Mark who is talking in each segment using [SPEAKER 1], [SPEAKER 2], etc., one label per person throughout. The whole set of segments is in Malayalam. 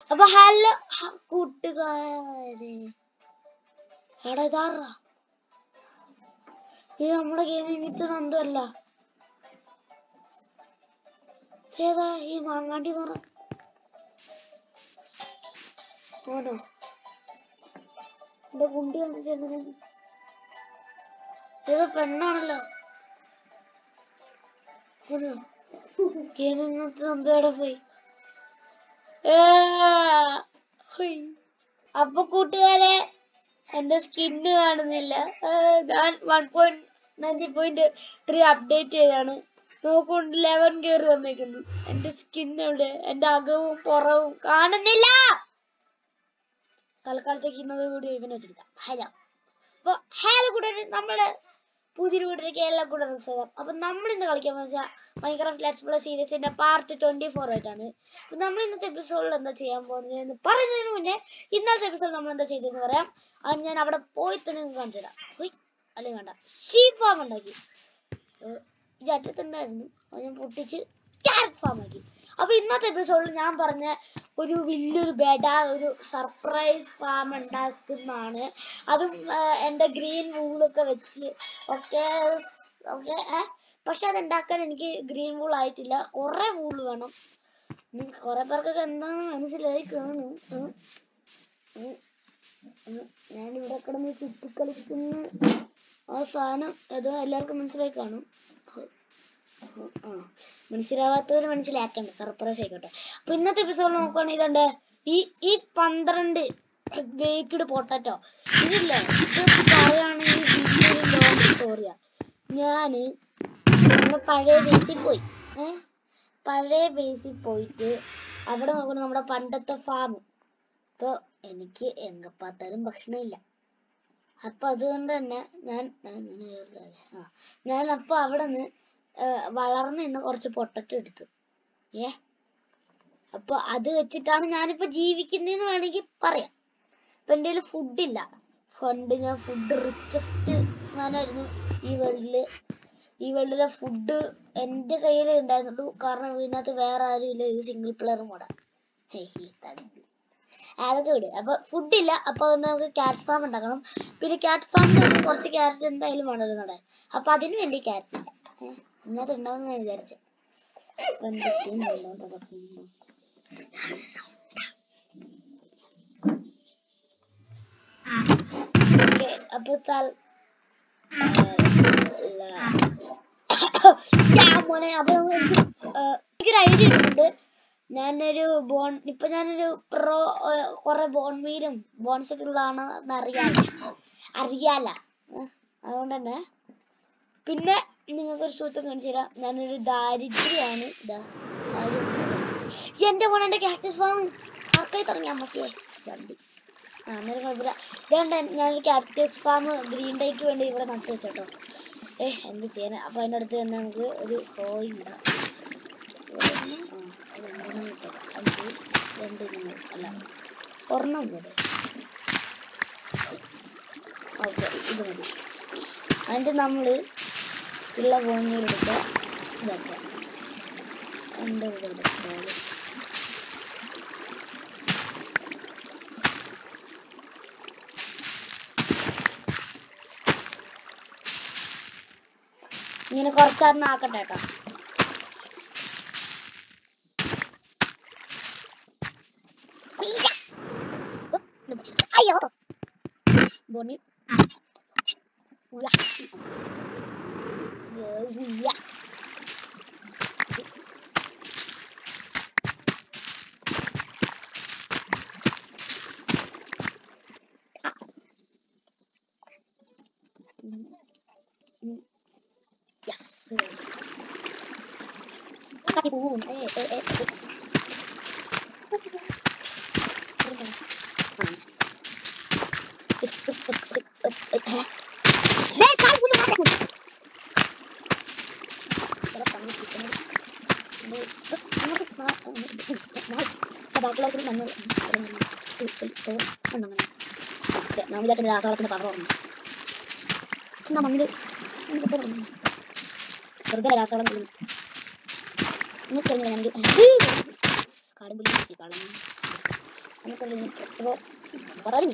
[SPEAKER 1] അപ്പൊ ഹലോ കൂട്ടുകാരെ എടാ ഇതാറാ ഇത് നമ്മുടെ ഗെയിമിൽ വിത്ത് നന്ദല്ല ഏതാ ഈ മാങ്ങാണ്ടി പറ ഓനോ എന്റെ കുണ്ടി കാണിച്ചെന്തിനാ ഇത് പെണ്ണാണല്ലോ ഗെയിമിൽ നിന്ന് നന്ദയുടെ പോയി ഏ, ഹുയ്. അപ്പൊ കൂട്ടുകാരെ എന്റെ സ്കിന്ന് കാണുന്നില്ല ഏ, ഞാൻ one point ninety point three update ചെയ്താണ് നോക്കൊണ്ട് ലെവൻ കയറി വന്നേക്കുന്നു എന്റെ സ്കിൻ എവിടെ എന്റെ അകവും പുറവും കാണുന്നില്ല തൽക്കാലത്തേക്ക് ഇന്നത് കൂടി ഇവനെ വെച്ചെടുക്കാം ഹലോ അപ്പൊ ഹലോ കൂട്ടുകാരെ നമ്മള് പുതിയൊരു വീട്ടിലേക്ക് എല്ലാ കൂടെ സ്വാഗതം അപ്പൊ നമ്മൾ ഇന്ന് കളിക്കാൻ വെച്ചാൽ മൈക്രാഫ്റ്റ് ലെറ്റ്സ് പ്ലേ സീരീസിന്റെ പാർട്ട് ട്വന്റി ഫോർ ആയിട്ടാണ് അപ്പൊ നമ്മൾ ഇന്നത്തെ എപ്പിസോഡിൽ എന്താ ചെയ്യാൻ പോകുന്നത് എന്ന് പറയുന്നതിന് മുന്നേ ഇന്നത്തെ എപ്പിസോഡ് നമ്മൾ എന്താ ചെയ്തതെന്ന് പറയാം അത് ഞാൻ അവിടെ പോയി തന്നെ നിങ്ങൾക്ക് കാണിച്ചു തരാം ഹുയ് അല്ലെങ്കിൽ വേണ്ട ഷീപ്പ് ഫാം ഉണ്ടാക്കി ഏഹ് ഇത് അറ്റത്തുണ്ടായിരുന്നു അത് ഞാൻ പൊട്ടിച്ച് ക്യാരറ്റ് ഫാം ആക്കി അപ്പൊ ഇന്നത്തെ എപ്പിസോഡിൽ ഞാൻ പറഞ്ഞ ഒരു വലിയൊരു ബെഡ ഒരു സർപ്രൈസ് ഫാം ഉണ്ടാക്കുന്നതാണ് അതും ആഹ് എൻ്റെ ഗ്രീൻ വൂളൊക്കെ വെച്ച് ഒക്കെ ഓക്കെ പക്ഷെ അത് ഉണ്ടാക്കാൻ എനിക്ക് ഗ്രീൻ വൂൾ ആയിട്ടില്ല കുറെ വൂൾ വേണം നിങ്ങൾക്ക് കുറെ പേർക്കൊക്കെ എന്താണ് മനസ്സിലായി കാണും ഉം. ഉം. ഉം. ഞാനിവിടെ കിടന്ന് ചുറ്റിക്കളിക്കുന്ന ആ സാധനം അത് എല്ലാവർക്കും മനസ്സിലായി കാണും ആ മനസ്സിലാവാത്തവര് മനസ്സിലാക്കണ്ട സർപ്രൈസ് ആയിക്കോട്ടെ അപ്പൊ ഇന്നത്തെ എപ്പിസോഡ് നോക്കുവാണെങ്കിൽ ഇതുണ്ട് ഈ ഈ പന്ത്രണ്ട് ബേക്ക്ഡ് പൊട്ടറ്റോ ഇതില്ലേ ഇത് പറയുകയാണെങ്കിൽ വലിയൊരു ലോങ് സ്റ്റോറിയാ ഞാന് നമ്മുടെ പഴയ ബേസിൽ പോയി ഏ പഴയ ബേസിൽ പോയിട്ട് അവിടെ നോക്കണം നമ്മുടെ പണ്ടത്തെ ഫാം ഇപ്പൊ എനിക്ക് എങ്ക பார்த்தாലും ഭക്ഷണമില്ല അപ്പൊ അതുകൊണ്ട് തന്നെ ഞാൻ ഞാൻ ഞാൻ വേറൊരു ആളെ. ആ ഞാൻ അപ്പൊ അവിടെ നിന്ന് വളർന്നു നിന്ന് കുറച്ച് പൊട്ടറ്റോ എടുത്തു ഏ അപ്പൊ അത് വെച്ചിട്ടാണ് ഞാനിപ്പോ ജീവിക്കുന്നതെന്ന് വേണമെങ്കിൽ പറയാം ഇപ്പൊ എൻ്റെ കയ്യിൽ ഫുഡില്ല പണ്ട് ഞാൻ ഫുഡ് റിച്ചസ്റ്റ് ഞാനായിരുന്നു ഈ വേൾഡില് ഈ വേൾഡിലെ ഫുഡ് എൻ്റെ കയ്യിലേ ഉണ്ടായിരുന്നുള്ളൂ കാരണം ഇതിനകത്ത് വേറെ ആരും ഇല്ല ഇത് സിംഗിൾ പ്ലെയർ മോഡാ തന്തി അതൊക്കെ വിട് അപ്പൊ ഫുഡില്ല അപ്പൊ അതുകൊണ്ട് നമുക്ക് ക്യാറ്റ് ഫാം ഉണ്ടാക്കണം പിന്നെ ക്യാറ്റ് ഫാമിന് കുറച്ച് ക്യാരറ്റ് എന്തായാലും വേണമല്ലോ നടാൻ അപ്പൊ അതിന് വേണ്ടി ക്യാരറ്റ് ഇല്ല ഏഹ് ഇന്നത് ഉണ്ടാവും ഞാൻ വിചാരിച്ചു വെണ്ടയ്ക്കയും വെള്ളവും തകർക്കുന്നു ഓക്കെ അപ്പൊ തൽ ഞാൻ മോനെ അപ്പൊ നമുക്ക് ഏഹ് എനിക്കൊരു ഐഡിയ ഉണ്ട് ഞാനൊരു ബോൺ ഇപ്പൊ ഞാനൊരു പ്രോ കുറെ ബോൺമീലും ബോൺസ് ഒക്കെ ഉള്ളതാണെന്ന് അറിയാല അറിയാല ഏഹ് അതുകൊണ്ട് തന്നെ പിന്നെ നിങ്ങൾക്ക് ഒരു സുഹൃത്തും കാണിച്ചു തരാം ഞാനൊരു ദാരിദ്ര്യാണ് ഇതാ ആ ഒരു എന്റെ മോനെ എന്റെ കാക്ടസ് ഫാം ആർക്കായി തുടങ്ങി അമ്മക്കേ ചണ്ടി ആ അന്നേരം കുഴപ്പമില്ല ഇതുകൊണ്ട് ഞാനൊരു കാക്ടസ് ഫാം ഗ്രീൻ ഡേക്ക് വേണ്ടി ഇവിടെ നട്ടു വെച്ചോട്ടോ ഏ എന്ത് ചെയ്യാൻ അപ്പൊ അതിൻ്റെ അടുത്ത് തന്നെ നമുക്ക് ഒരു കോയി ഇടാം ഒരെണ്ണം, ആ, രണ്ടെണ്ണം ഇട്ടേക്കാം. അഞ്ച് രണ്ട് മൂന്ന് അല്ല ഒരെണ്ണം മതി ഓക്കെ ഇത് മതി എന്നിട്ട് നമ്മൾ ഉള്ള ബോണിലെടുത്ത് ഇതാക്കാം എൻ്റെ ഇവിടെ എടുക്കാം ഇങ്ങനെ കുറച്ചെണ്ണം ആക്കട്ടെ കേട്ടോ അയ്യോ ബോണി ഉയ്യ. ഉയ്യ. ഉം. ഉം. Yes. Kasih bumbu. Eh, eh, eh, eh. Terus, terus, terus, terus, terus, terus, eh. Eh, cari bumbu mana? Sarap banget gitu, nih. Ini, terus, ini tuh, maaf, eh, maaf. Ada aku lagi mana? Ada mana? Tuh, tuh, tuh, mana, mana? Oke, nah, lihat ini rasalah power. Nah, mana ini? Ini betul. വെറുതെ രാസവളം പോലും ഇങ്ങോട്ട് ഞാൻ കാടും പുലി കളഞ്ഞു നമുക്കുള്ള അപ്പോൾ പറഞ്ഞു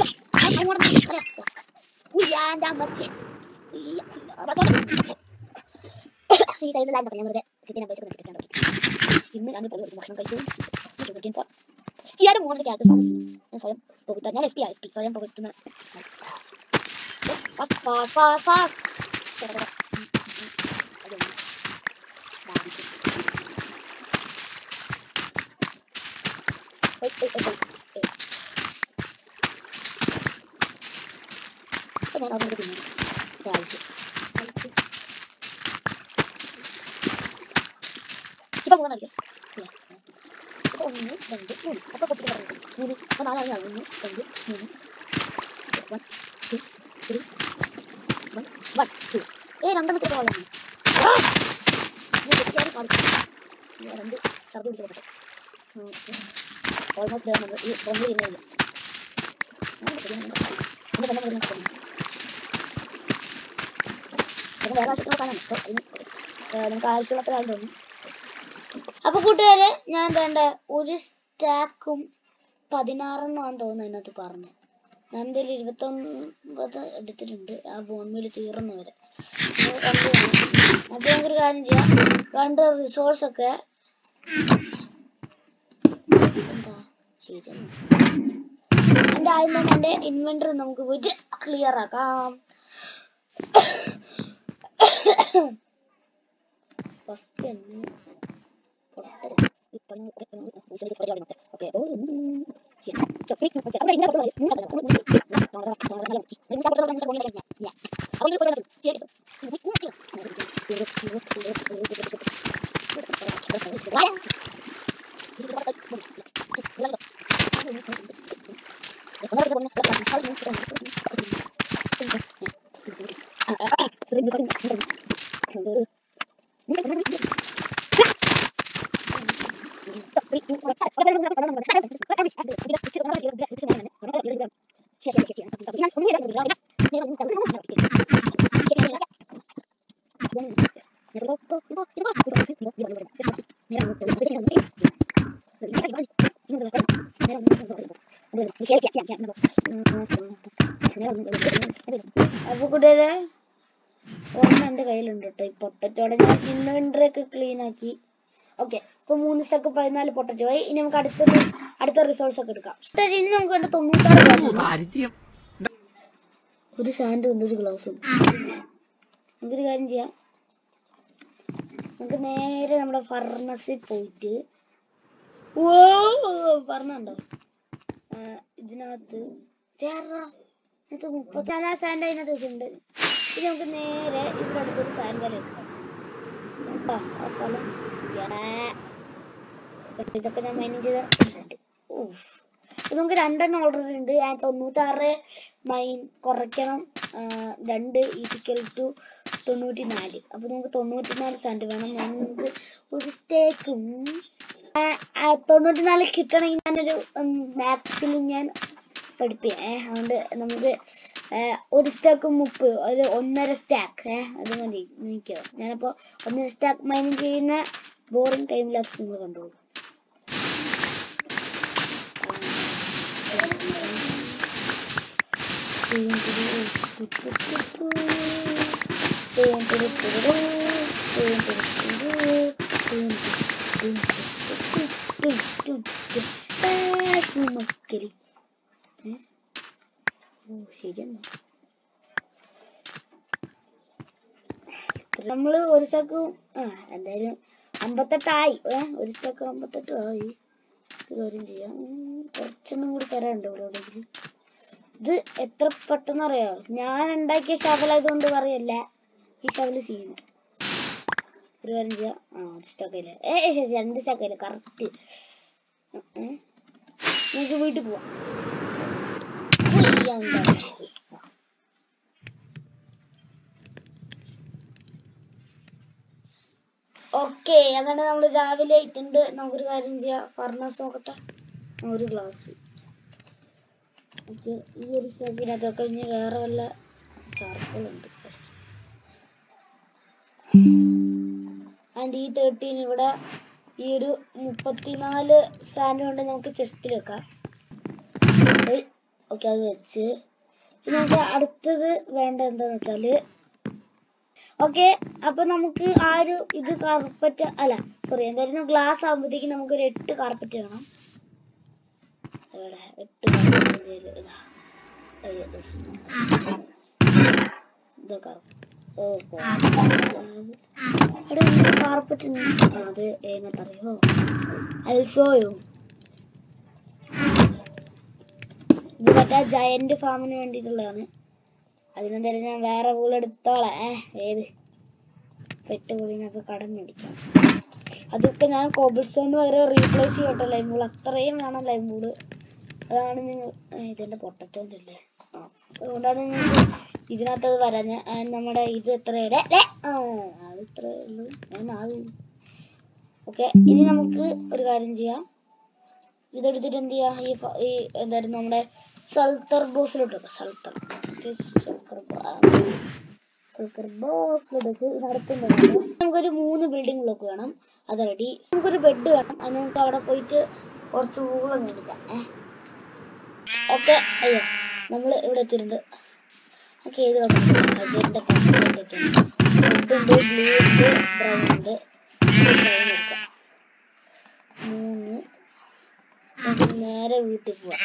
[SPEAKER 1] ഉയ്യാൻ്റെ അമ്മച്ചേ ഉയ്യ, ഉയ്യ, അപ്പൊ തുടങ്ങ്. ഈ സൈഡിലായിരുന്നു ഞാൻ വെറുതെ കിട്ടിയ പൈസ കിട്ടാൻ തുടങ്ങി ഇന്ന് ഞാൻ ഇപ്പോൾ ഭക്ഷണം കഴിച്ചു ചോദിക്കാൻ ഇയാളുടെ മോണിന്റെ ക്യാരക്ടർ ഞാൻ സ്വയം പോകുത്ത ഞാൻ എസ് പി എസ് പി സ്വയം പോകുത്തുന്ന ഫാസ്റ്റ് ഫാസ്റ്റ് ഫാസ്റ്റ് ഫാസ്റ്റ് അപ്പൊ ഞാൻ അവിടെ തിന്നു കഴിച്ചു ഇപ്പൊ മൂന്നല്ലേ ഇപ്പൊ ഒന്ന് രണ്ട് മൂന്ന് അപ്പൊ പൊട്ടിട്ട് പറഞ്ഞു മൂന്ന് അപ്പൊ നാലായി ആവും ഒന്ന് രണ്ട് മൂന്ന് one two three one one two ഏ രണ്ടെണ്ണത്തിന് പോകാൻ രണ്ട് ഛർദി പിടിച്ച് പോട്ടെ ഓൾമോസ്റ്റ് നമ്മൾ ഈ ബോംബ് ചെയ്യുന്നില്ല നമ്മുടെ തന്നെ വരുന്ന അത് വേറെ ആവശ്യത്തിനുള്ള സാധനമാണ് അപ്പോൾ അതിന് ഏഹ് നമുക്ക് ആവശ്യമുള്ള കാര്യം തോന്നും അപ്പൊ കൂട്ടുകാരെ ഞാൻ വേണ്ട ഒരു സ്റ്റാക്കും പതിനാറെണ്ണമാണെന്ന് തോന്നുന്നു അതിനകത്ത് പറഞ്ഞത് ഞാൻ എന്തായാലും ഇരുപത്തൊമ്പത് എടുത്തിട്ടുണ്ട് ആ ബോൺമിൽ തീർന്നു വരെ നിങ്ങൾ കണ്ടു കാണും. അത് നമുക്കൊരു കാര്യം ചെയ്യാം വേണ്ട റിസോഴ്സ് ഒക്കെ എന്താ ശരി എന്റെ ആദ്യം തന്നെ എന്റെ ഇൻവെന്ററി നമുക്ക് പോയിട്ട് ക്ലിയർ ആക്കാം ഫസ്റ്റ് തന്നെ പൊട്ടരുത്. ഇപ്പൊ ഞാൻ ഇവിടെ ഒന്ന് വിശ്വസിച്ച് പരിപാടി നോക്കട്ടെ. ഓക്കേ, അപ്പോൾ ഉം, ശരി. ചക്രി, ചക്രി. അവിടെ ഇങ്ങനെ കൊടുത്താൽ മതി. ഇങ്ങനെ കൊടുത്താൽ മതി. ഇങ്ങനെ കൊടുത്താൽ മതി. ഇങ്ങനെ കൊടുത്താൽ മതി. ഇങ്ങനെ കൊടുത്താൽ മതി. ഇങ്ങനെ കൊടുത്താൽ മതി. ഇങ്ങനെ. അപ്പോൾ ഇങ്ങനെ കൊടുത്താൽ മതി. ശരി. ഇങ്ങനെ കൊടുത്താൽ മതി. വായ. ഇത് കൊടുത്താൽ മതി. ഇവിടെ ഇതോ. ഒന്നര ഇത് കൊടുക്കണം. ഇവിടെ കൊടുക്കണം. അവിടെ ഇങ്ങനെ അപ്പൊ കൂട്ടുകാരെ ഒരെണ്ണം എന്റെ കയ്യിലുണ്ട് കേട്ടോ ഈ പൊട്ടറ്റോടെ ഞാൻ ഇൻവെന്ററി ഒക്കെ ക്ലീൻ ആക്കി ഓക്കെ ഇപ്പൊ മൂന്ന് സ്റ്റക്ക് പതിനാല് പൊട്ടറ്റോ ആയി ഇനി നമുക്ക് അടുത്തത് അടുത്ത റിസോഴ്സ് ഒക്കെ എടുക്കാം ഇഷ്ടം ഇനി നമുക്ക് വേണ്ട തൊണ്ണൂറ്റാറ് glass ഉണ്ട്.
[SPEAKER 2] ദാരിദ്ര്യം
[SPEAKER 1] ഒരു സാൻഡും ഉണ്ട് ഒരു ഗ്ലാസും നമുക്കൊരു കാര്യം ചെയ്യാം നമുക്ക് നേരെ നമ്മുടെ ഫർണസിൽ പോയിട്ട് ഓ പറഞ്ഞുണ്ടോ ഇതിനകത്ത് ചേറാ ഇതിനകത്ത് മുപ്പത്തി ഞാൻ ആ സാൻഡ് അതിനകത്ത് വെച്ചിട്ടുണ്ട് ഇനി നമുക്ക് നേരെ ഇവിടെ അടുത്തൊരു സാൻഡ് വല എടുക്കാം ആ, ആ സ്ഥലം Yeah. ഇതൊക്കെ ഞാൻ മൈനിങ് ചെയ്ത സാൻഡ് ഓഫ് ഇത് നമുക്ക് രണ്ടെണ്ണം ഓർഡർ ഉണ്ട് ഞാൻ തൊണ്ണൂറ്റാറ് മൈൻ കുറയ്ക്കണം ആ, രണ്ട് ഈസിക്കൽ ടു തൊണ്ണൂറ്റി നാല് അപ്പൊ നമുക്ക് തൊണ്ണൂറ്റി നാല് സാൻഡ് വേണം അതിന് നമുക്ക് ഒരു സ്റ്റേക്കും തൊണ്ണൂറ്റി നാല് കിട്ടണമെങ്കിൽ ഞാനൊരു മാക്സിൽ ഞാൻ പഠിപ്പിക്കാം ഏഹ് അതുകൊണ്ട് നമുക്ക് ആ, ഒരു സ്റ്റാക്ക് മുപ്പത് ഒരു ഒന്നര സ്റ്റാക്ക് ഏഹ് അത് മതി നോക്കിയോ ഞാനപ്പോ ഒന്നര സ്റ്റാക്ക് മൈനിങ് ചെയ്യുന്ന ബോറിംഗ് ടൈം ലാപ്സ് നിങ്ങൾ കണ്ടോളൂ മക്കരി ഓ ശരിയെന്നാ നമ്മള് ഒരു സ്റ്റക്ക് ആ എന്തായാലും അമ്പത്തെട്ടായി ഏ ഒരു സ്റ്റക്ക് അമ്പത്തെട്ട് ആയി ഒരു കാര്യം ചെയ്യാം ഉം, കുറച്ചെണ്ണം കൂടി തരാനുണ്ട് ഇവിടെ എവിടെയെങ്കിലും ഇത് എത്ര പെട്ടെന്ന് അറിയോ ഞാൻ ഉണ്ടാക്കിയ ഷവലായതുകൊണ്ട് പറയല്ല ഈ ഷവല് ചെയ്യുന്നു ഒരു കാര്യം ചെയ്യാം ആ ഒരു സ്റ്റക്കയില്ല ഏ ഏ, ശരി രണ്ട് സ്റ്റക്കയില്ല കറക്റ്റ് നമുക്ക് വീട്ടിൽ പോവാം ഉയ്യ, ഉണ്ടാക്കി. ഓക്കെ അങ്ങനെ നമ്മൾ രാവിലെ ആയിട്ടുണ്ട് നമുക്കൊരു കാര്യം ചെയ്യാം ഫർണസ് നോക്കട്ടെ ആ, ഒരു ഗ്ലാസ് ഓക്കെ ഈ ഒരു സ്റ്റോക്കിനകത്തൊക്കെ ഇനി വേറെ വല്ല ചാർക്കോളുണ്ട് ആൻഡ് ഈ തേർട്ടീൻ ഇവിടെ ഈ ഒരു മുപ്പത്തിനാല് സ്റ്റാൻഡ് കൊണ്ട് നമുക്ക് ചെസ്റ്റിൽ വെക്കാം ഓക്കെ അത് വെച്ച് ഇനി നമുക്ക് അടുത്തത് വേണ്ട എന്താന്ന് വെച്ചാല് ഓക്കെ അപ്പൊ നമുക്ക് ആ ഒരു ഇത് കാർപ്പറ്റ് അല്ല സോറി എന്തായിരുന്നു ഗ്ലാസ് ആകുമ്പോഴത്തേക്ക് നമുക്ക് ഒരു എട്ട് കാർപ്പറ്റ് വേണം എവിടെ എട്ട് carpet ഇതില് ഇതാ. അയ്യോ, this. ഇതാ carpet. ഓ എടാ ഇതിന്റെ കാർപ്പറ്റ് അത് ഏനത്തറിയോ അൽസോയോ ഇത് മറ്റേ ജയന്റ് ഫാമിന് വേണ്ടിയിട്ടുള്ളതാണ് അതിനെന്തായാലും ഞാൻ വേറെ പൂൾ എടുത്തോളാം ഏ ഏത് പെട്ട് പൂളിനകത്ത് കടം മേടിക്കാം അതൊക്കെ ഞാൻ കോബിൾ സ്റ്റോണിന് പകരം റീപ്ലേസ് ചെയ്യട്ടോ ലൈം ബൂൾ അത്രയും വേണം ലൈം ബൂള് അതാണ് നിങ്ങൾ ഏ, ഇതെന്റെ പൊട്ടറ്റോ ഇല്ലേ ആ അതുകൊണ്ടാണ് നിങ്ങൾക്ക് ഇതിനകത്ത് അത് വരാഞ്ഞ നമ്മുടെ ഇത് എത്രയുടെ ദേ, ആ അത് ഇത്രേ ഉള്ളൂ ഞാൻ അത് ഓക്കെ ഇനി നമുക്ക് ഒരു കാര്യം ചെയ്യാം ഇതെടുത്തിട്ട് എന്ത് ചെയ്യാം ഈ ഫ- ഈ എന്തായിരുന്നു നമ്മുടെ സൾത്തർ ബോക്സിലോട്ട് വെക്കാം സൾത്തർ Okay, സൾത്തർ ബോ- ആ, സൾത്തർ ബോക്സിലോട്ട് വെച്ച് ഇതിനടുത്തുണ്ട് നമുക്കൊരു മൂന്ന് ബിൽഡിംഗ് ബ്ലോക്ക് വേണം അത് റെഡി നമുക്കൊരു ബെഡ് വേണം അത് നമുക്ക് അവിടെ പോയിട്ട് കുറച്ച് ഊളം മേടിക്കാം ഏഹ് ഓക്കെ അയ്യോ നമ്മൾ ഇവിടെ എത്തിയിട്ടുണ്ട് ഓക്കെ ഏത് കളർ അതിൻ്റെ പച്ചയൊക്കെ റെഡ് ഉണ്ട് ബ്ലൂ ഉണ്ട് ബ്രൗൺ ഉണ്ട് ബ്രൗൺ എടുക്കാം മൂന്ന് നമുക്ക് നേരെ വീട്ടിൽ പോവാം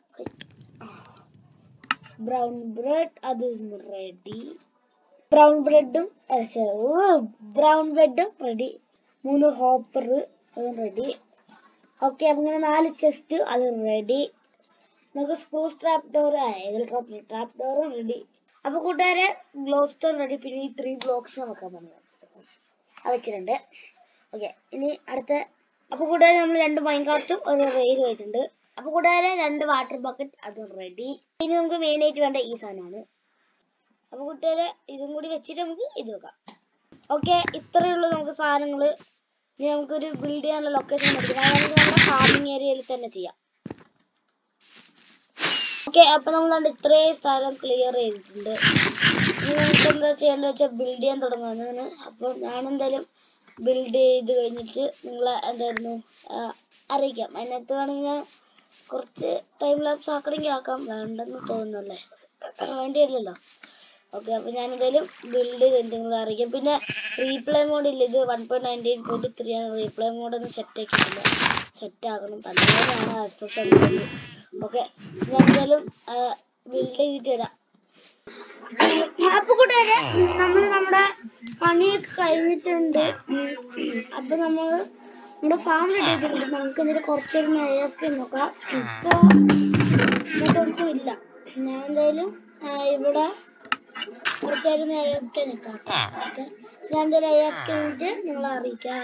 [SPEAKER 1] ബ്രൗൺ ബ്രെഡ് അത് റെഡി ബ്രൗൺ ബ്രെഡും ബ്രൗൺ ബ്രെഡും റെഡി മൂന്ന് ഹോപ്പർ അതും റെഡി ഓക്കെ അങ്ങനെ നാല് ചെസ്റ്റ് അത് റെഡി നമുക്ക് സ്പ്രൂസ് ട്രാപ്പ് ഡോർ ഏതിൽ ട്രാപ്പ് ഡോറും റെഡി അപ്പൊ കൂട്ടുകാരെ ഗ്ലോ സ്റ്റോൺ റെഡി പിന്നെ ഈ ത്രീ ബ്ലോക്സ് നമുക്ക് പറഞ്ഞു അത് വെച്ചിട്ടുണ്ട് ഓക്കെ ഇനി അടുത്ത അപ്പൊ കൂട്ടുകാരെ നമ്മൾ രണ്ട് മൈൻകാർട്ടും ഒരു റെയിൽ വെച്ചിട്ടുണ്ട് അപ്പൊ കൂട്ടുകാരെ രണ്ട് വാട്ടർ ബക്കറ്റ് അത് റെഡി ഇനി നമുക്ക് മെയിൻ ആയിട്ട് വേണ്ട ഈ സാധനമാണ് അപ്പൊ കൂട്ടുകാരെ ഇതും കൂടി വെച്ചിട്ട് നമുക്ക് ഇത് വെക്കാം ഓക്കെ ഇത്രയേ ഉള്ളൂ നമുക്ക് സാധനങ്ങള് ഇനി നമുക്കൊരു ബിൽഡ് ചെയ്യാനുള്ള ലൊക്കേഷൻ പഠിക്കാം അതായത് നമ്മുടെ ഫാമിംഗ് ഏരിയയിൽ തന്നെ ചെയ്യാം ഓക്കെ അപ്പൊ നമ്മൾ കണ്ട് ഇത്രയും സ്ഥലം ക്ലിയർ ചെയ്തിട്ടുണ്ട് ഇനി നമുക്ക് എന്താ ചെയ്യേണ്ടത് വെച്ചാൽ ബിൽഡ് ചെയ്യാൻ തുടങ്ങുന്നതാണ് അപ്പോൾ ഞാൻ എന്തായാലും ബിൽഡ് ചെയ്ത് കഴിഞ്ഞിട്ട് നിങ്ങളെ എന്തായിരുന്നു ആ, അറിയിക്കാം അതിനകത്ത് വേണമെങ്കിൽ ഞാൻ കുറച്ച് ടൈം ലാപ്സ് ആക്കണമെങ്കിൽ ആക്കാം വേണ്ടെന്ന് തോന്നുന്നല്ലേ വേണ്ടിയല്ലല്ലോ ഓക്കെ അപ്പോൾ ഞാൻ എന്തായാലും ബിൽഡ് ചെയ്തിട്ട് നിങ്ങളെ അറിയിക്കാം പിന്നെ റീപ്ലേ മോഡ് ഇല്ല ഇത് one point nineteen point three ആണ് റീപ്ലേ മോഡ് ഒന്നും സെറ്റ് ആക്കിയിട്ടില്ല സെറ്റ് ആക്കണം പലതാണ് ആക്സസ് ഓക്കെ ഞാൻ എന്തായാലും ബിൽഡ് ചെയ്തിട്ട് വരാം അപ്പൊ കൂട്ടുകാരെ നമ്മള് നമ്മുടെ പണിയൊക്കെ കഴിഞ്ഞിട്ടുണ്ട് ഉം. അപ്പൊ നമ്മള് നമ്മുടെ ഫാം റെഡി ചെയ്തിട്ടുണ്ട് നമുക്ക് എന്നിട്ട് കുറച്ചേരം നേരൊക്കെ നോക്കാം ഇപ്പൊ ഇതൊന്നും ഇല്ല ഞാൻ എന്തായാലും ആ, ഇവിടെ കുറച്ചേരം നേരൊക്കെ നിൽക്കാം ഓക്കെ ഞാൻ എന്തായാലും അയ്യൊക്കെ നിന്നിട്ട് നിങ്ങളെ അറിയിക്കാം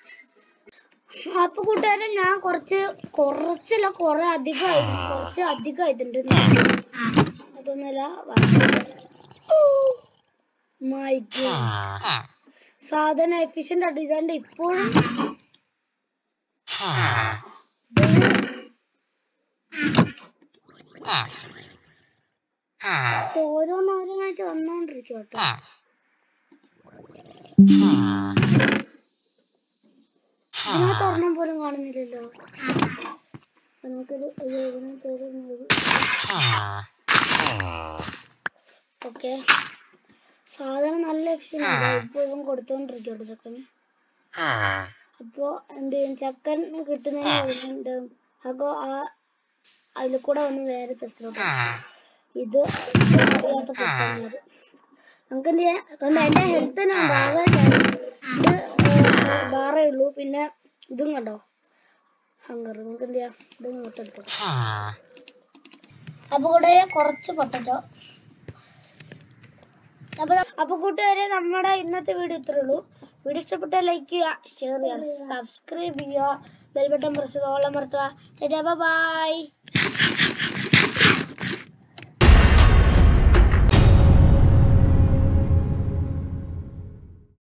[SPEAKER 1] അപ്പൊ കൂട്ടുകാരെ ഞാൻ കുറച്ച് കുറച്ചല്ല കുറെ അധികമായി കുറച്ച് അധികമായിട്ടുണ്ട് അതൊന്നല്ല മൈ സാധന എഫിഷ്യന്റ് ആയിട്ട് ഇതാണ്ട് ഇപ്പോഴും ഇത് ഓരോന്നോരോന്നായിട്ട് വന്നോണ്ടിരിക്കും കേട്ടോ ഇതിനകത്ത് ഒരെണ്ണം പോലും കാണുന്നില്ലല്ലോ അപ്പൊ നമുക്കൊരു ഒരു ഇതിനകത്ത് ഏതെങ്കിലും ഒരു ഓക്കെ സാധനം നല്ല എഫിഷ്യന്റ് ആണ് ഇപ്പൊ ഇവൻ കൊടുത്തോണ്ടിരിക്കട്ടെ ചക്കൻ അപ്പോ എന്ത് ചെയ്യും ചക്കൻ കിട്ടുന്നതിന് വരുന്നുണ്ട് അപ്പൊ ആ അതിൽ കൂടെ വന്ന് നേരെ ചെസ്റ്റിലോട്ട് ഇത് അറിയാത്ത പൊട്ടന്മാര് നമുക്ക് എന്ത് ചെയ്യാം കണ്ടോ എന്റെ ഹെൽത്ത് ആകെ ഇത് ബാറേ ഉള്ളൂ പിന്നെ ഇതും കണ്ടോ ഹങ്കർ നമുക്ക് എന്ത് ചെയ്യാം ഇത് മൊത്തം എടുത്തു അപ്പൊ കൂട്ടുകാരെ കുറച്ച് പൊട്ടറ്റോ അപ്പൊ അപ്പൊ കൂട്ടുകാരെ നമ്മുടെ ഇന്നത്തെ വീഡിയോ ഇത്രേ ഉള്ളൂ വീഡിയോ ഇഷ്ടപ്പെട്ടാൽ ലൈക്ക് ചെയ്യുക ഷെയർ ചെയ്യുക സബ്സ്ക്രൈബ് ചെയ്യുക ബെൽ ബട്ടൺ പ്രസ് ഓളം മറത്തുക ബൈ